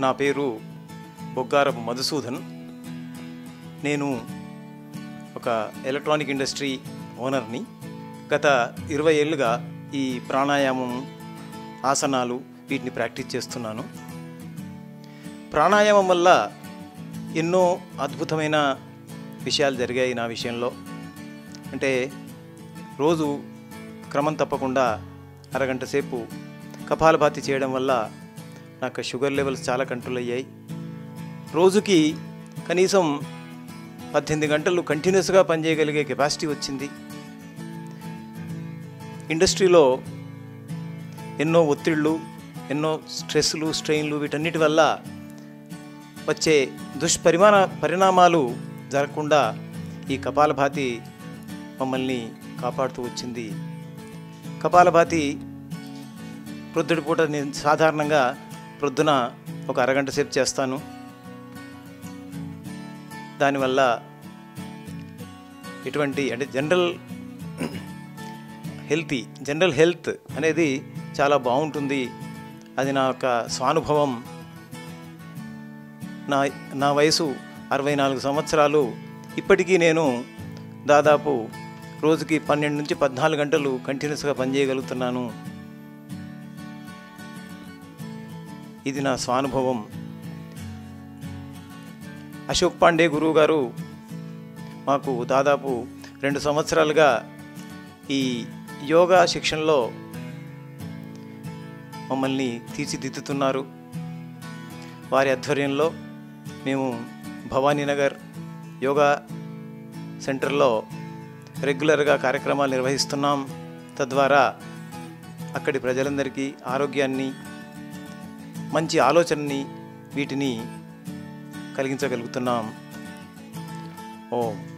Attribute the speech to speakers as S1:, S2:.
S1: నా పేరు బొగ్గారపు మధుసూదన్ నేను ఒక ఎలక్ట్రానిక్ ఇండస్ట్రీ ఓనర్ని గత ఇరవై ఏళ్ళుగా ఈ ప్రాణాయామం ఆసనాలు వీటిని ప్రాక్టీస్ చేస్తున్నాను ప్రాణాయామం వల్ల ఎన్నో అద్భుతమైన విషయాలు జరిగాయి నా విషయంలో అంటే రోజు క్రమం తప్పకుండా అరగంట సేపు కపాలభాతి చేయడం వల్ల నాకు షుగర్ లెవెల్స్ చాలా కంట్రోల్ అయ్యాయి రోజుకి కనీసం పద్దెనిమిది గంటలు కంటిన్యూస్గా పనిచేయగలిగే కెపాసిటీ వచ్చింది ఇండస్ట్రీలో ఎన్నో ఒత్తిళ్ళు ఎన్నో స్ట్రెస్లు స్ట్రెయిన్లు వీటన్నిటి వల్ల వచ్చే దుష్పరిమాణ పరిణామాలు జరగకుండా ఈ కపాలభాతి మమ్మల్ని కాపాడుతూ వచ్చింది కపాలభాతి ప్రొద్దుటి పూట నేను సాధారణంగా ప్రొద్దున ఒక అరగంట సేపు చేస్తాను దానివల్ల ఎటువంటి అంటే జనరల్ హెల్తీ జనరల్ హెల్త్ అనేది చాలా బాగుంటుంది అది నా యొక్క స్వానుభవం నా నా వయసు అరవై నాలుగు సంవత్సరాలు ఇప్పటికీ నేను దాదాపు రోజుకి పన్నెండు నుంచి పద్నాలుగు గంటలు కంటిన్యూస్గా పనిచేయగలుగుతున్నాను ఇది నా స్వానుభవం అశోక్ పాండే గురువు గారు మాకు దాదాపు రెండు సంవత్సరాలుగా ఈ యోగా శిక్షణలో మమ్మల్ని తీర్చిదిద్దుతున్నారు వారి ఆధ్వర్యంలో మేము భవానీనగర్ యోగా సెంటర్లో రెగ్యులర్గా కార్యక్రమాలు నిర్వహిస్తున్నాం తద్వారా అక్కడి ప్రజలందరికీ ఆరోగ్యాన్ని మంచి ఆలోచనని వీటిని కలిగించగలుగుతున్నాం ఓం